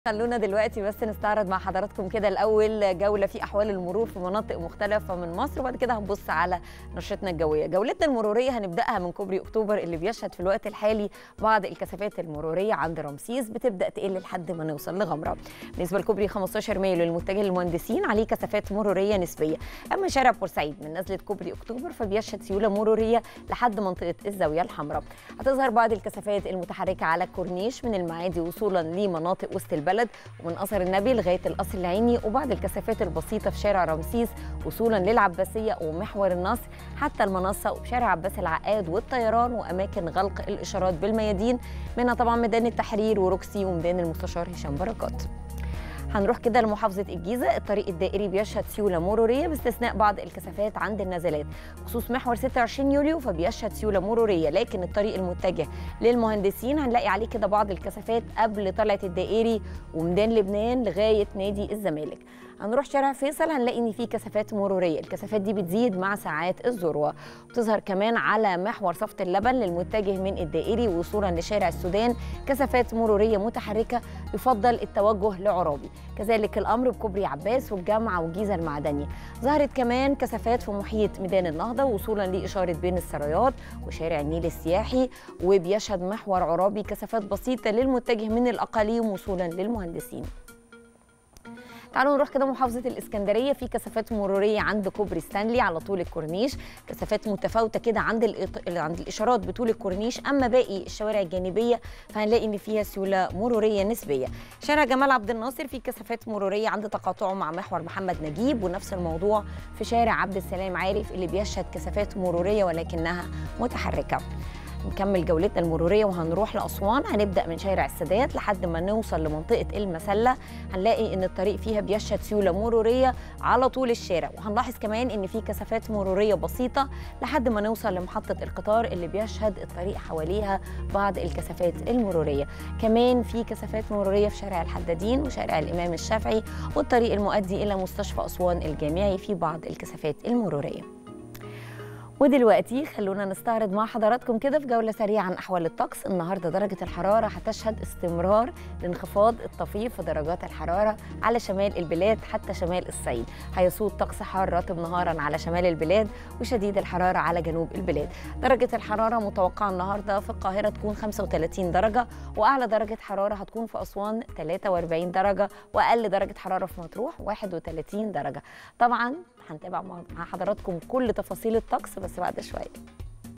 خلونا دلوقتي بس نستعرض مع حضراتكم كده الاول جوله في احوال المرور في مناطق مختلفه من مصر وبعد كده هنبص على نشرتنا الجويه جولتنا المروريه هنبداها من كوبري اكتوبر اللي بيشهد في الوقت الحالي بعض الكثافات المروريه عند رمسيس بتبدا تقل لحد ما نوصل لغمره بالنسبه لكوبري 15 مايو للمتجه للمهندسين عليه كثافات مروريه نسبيه اما شارع بورسعيد من نزله كوبري اكتوبر فبيشهد سيوله مروريه لحد منطقه الزاويه الحمراء هتظهر بعض الكثافات المتحركه على الكورنيش من المعادي وصولا لمناطق وسط البلد البلد ومن قصر النبي لغايه القصر العيني وبعض الكثافات البسيطه في شارع رمسيس وصولا للعباسيه ومحور النصر حتى المنصه وبشارع عباس العقاد والطيران واماكن غلق الاشارات بالميادين منها طبعا ميدان التحرير وروكسي وميدان المستشار هشام بركات هنروح كده لمحافظه الجيزه الطريق الدائري بيشهد سيوله مروريه باستثناء بعض الكثافات عند النزلات بخصوص محور 26 يوليو فبيشهد سيوله مروريه لكن الطريق المتجه للمهندسين هنلاقي عليه كده بعض الكثافات قبل طلعه الدائري وميدان لبنان لغايه نادي الزمالك هنروح شارع فيصل هنلاقي ان في كثافات مروريه الكثافات دي بتزيد مع ساعات الذروه بتظهر كمان على محور صفت اللبن للمتجه من الدائري وصولا لشارع السودان كثافات مروريه متحركه يفضل التوجه لعرابي كذلك الامر بكوبري عباس والجامعه والجيزه المعدنيه ظهرت كمان كثافات في محيط ميدان النهضه وصولا لاشاره بين السرايات وشارع النيل السياحي وبيشهد محور عرابي كثافات بسيطه للمتجه من الاقاليم وصولا للمهندسين تعالوا نروح كده محافظه الاسكندريه في كثافات مروريه عند كوبري ستانلي على طول الكورنيش كثافات متفاوته كده عند الإط... عند الاشارات بطول الكورنيش اما باقي الشوارع الجانبيه فهنلاقي ان فيها سيوله مروريه نسبيه شارع جمال عبد الناصر في كثافات مروريه عند تقاطعه مع محور محمد نجيب ونفس الموضوع في شارع عبد السلام عارف اللي بيشهد كثافات مروريه ولكنها متحركه نكمل جولتنا المروريه وهنروح لاسوان هنبدا من شارع السادات لحد ما نوصل لمنطقه المسله هنلاقي ان الطريق فيها بيشهد سيوله مروريه على طول الشارع وهنلاحظ كمان ان في كثافات مروريه بسيطه لحد ما نوصل لمحطه القطار اللي بيشهد الطريق حواليها بعض الكثافات المروريه كمان في كثافات مروريه في شارع الحدادين وشارع الامام الشافعي والطريق المؤدي الى مستشفى اسوان الجامعي في بعض الكثافات المروريه ودلوقتي خلونا نستعرض مع حضراتكم كده في جولة سريعة عن أحوال الطقس النهاردة درجة الحرارة هتشهد استمرار لانخفاض الطفيف في درجات الحرارة على شمال البلاد حتى شمال الصعيد هيسود طقس حار رطب نهارا على شمال البلاد وشديد الحرارة على جنوب البلاد درجة الحرارة متوقعة النهاردة في القاهرة تكون 35 درجة وأعلى درجة حرارة هتكون في أسوان 43 درجة وأقل درجة حرارة في مطروح 31 درجة طبعا هنتابع مع حضراتكم كل تفاصيل الطقس بس بعد شويه